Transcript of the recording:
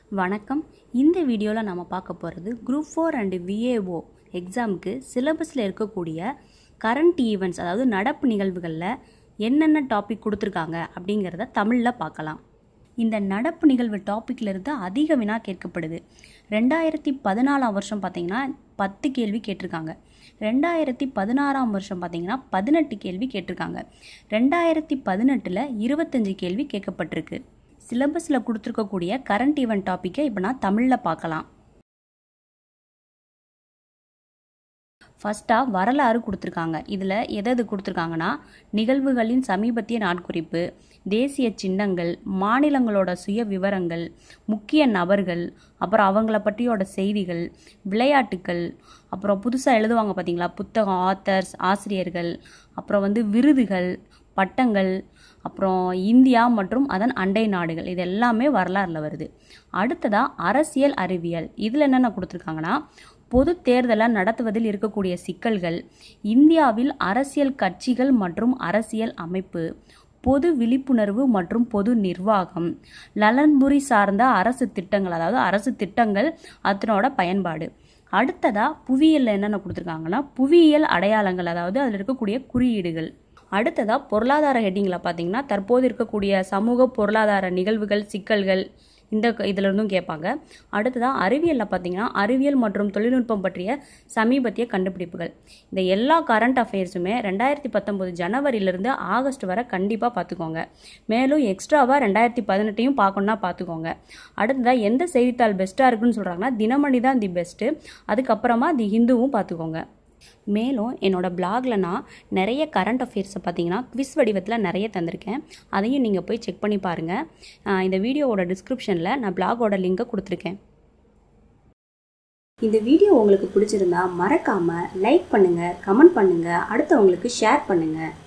வணக்கம் இந்த வீடியோவில் நம்ம பார்க்க போகிறது குரூப் ஃபோர் அண்டு விஏஓ எக்ஸாமுக்கு சிலபஸில் இருக்கக்கூடிய கரண்ட் ஈவெண்ட்ஸ் அதாவது நடப்பு நிகழ்வுகளில் என்னென்ன டாபிக் கொடுத்துருக்காங்க அப்படிங்கிறத தமிழில் பார்க்கலாம் இந்த நடப்பு நிகழ்வு டாப்பிக்கில் இருந்து அதிக வினா கேட்கப்படுது ரெண்டாயிரத்தி பதினாலாம் வருஷம் பார்த்தீங்கன்னா பத்து கேள்வி கேட்டிருக்காங்க ரெண்டாயிரத்தி பதினாறாம் வருஷம் பார்த்தீங்கன்னா பதினெட்டு கேள்வி கேட்டிருக்காங்க ரெண்டாயிரத்தி பதினெட்டில் இருபத்தஞ்சு கேள்வி கேட்கப்பட்டிருக்கு சிலபஸில் கொடுத்துருக்கக்கூடிய கரண்ட் ஈவெண்ட் டாப்பிக்கை இப்போ நான் தமிழில் பார்க்கலாம் ஃபஸ்ட்டாக வரலாறு கொடுத்துருக்காங்க இதில் எது எது கொடுத்துருக்காங்கன்னா நிகழ்வுகளின் சமீபத்திய நாட்குறிப்பு தேசிய சின்னங்கள் மாநிலங்களோட சுய விவரங்கள் முக்கிய நபர்கள் அப்புறம் அவங்கள பற்றியோட செய்திகள் விளையாட்டுக்கள் அப்புறம் புதுசாக எழுதுவாங்க பார்த்தீங்களா புத்தகம் ஆத்தர்ஸ் ஆசிரியர்கள் அப்புறம் வந்து விருதுகள் பட்டங்கள் அப்புறம் இந்தியா மற்றும் அதன் அண்டை நாடுகள் இது எல்லாமே வரலாறில் வருது அடுத்ததாக அரசியல் அறிவியல் இதில் என்னென்ன கொடுத்துருக்காங்கன்னா பொது தேர்தலை நடத்துவதில் இருக்கக்கூடிய சிக்கல்கள் இந்தியாவில் அரசியல் கட்சிகள் மற்றும் அரசியல் அமைப்பு பொது விழிப்புணர்வு மற்றும் பொது நிர்வாகம் நலன்புரி சார்ந்த அரசு திட்டங்கள் அதாவது அரசு திட்டங்கள் அதனோட பயன்பாடு அடுத்ததாக புவியியலில் என்னென்ன கொடுத்துருக்காங்கன்னா புவியியல் அடையாளங்கள் அதாவது அதில் இருக்கக்கூடிய குறியீடுகள் அடுத்ததாக பொருளாதார ஹெட்டிங்கில் பார்த்தீங்கன்னா தற்போது இருக்கக்கூடிய சமூக பொருளாதார நிகழ்வுகள் சிக்கல்கள் இந்த இதில் இருந்தும் கேட்பாங்க அடுத்ததாக அறிவியலில் பார்த்தீங்கன்னா அறிவியல் மற்றும் தொழில்நுட்பம் பற்றிய சமீபத்திய கண்டுபிடிப்புகள் இந்த எல்லா கரண்ட் அஃபேர்ஸுமே ரெண்டாயிரத்தி பத்தொம்போது ஜனவரியிலிருந்து ஆகஸ்ட் வரை கண்டிப்பாக பார்த்துக்கோங்க மேலும் எக்ஸ்ட்ராவாக ரெண்டாயிரத்தி பதினெட்டையும் பார்க்கணுன்னா பார்த்துக்கோங்க அடுத்ததாக எந்த செய்தித்தாள் பெஸ்ட்டாக இருக்குன்னு சொல்கிறாங்கன்னா தினமணி தான் தி பெஸ்ட்டு அதுக்கப்புறமா தி ஹிந்துவும் பார்த்துக்கோங்க மேலும் என்னோடய பிளாகில் நான் நிறைய கரண்ட் அஃபேர்ஸை பார்த்தீங்கன்னா குவிஸ் வடிவத்தில் நிறைய தந்திருக்கேன் அதையும் நீங்கள் போய் செக் பண்ணி பாருங்கள் இந்த வீடியோவோட டிஸ்கிரிப்ஷனில் நான் பிளாகோட லிங்கை கொடுத்துருக்கேன் இந்த வீடியோ உங்களுக்கு பிடிச்சிருந்தா மறக்காமல் லைக் பண்ணுங்கள் கமெண்ட் பண்ணுங்கள் அடுத்தவங்களுக்கு ஷேர் பண்ணுங்கள்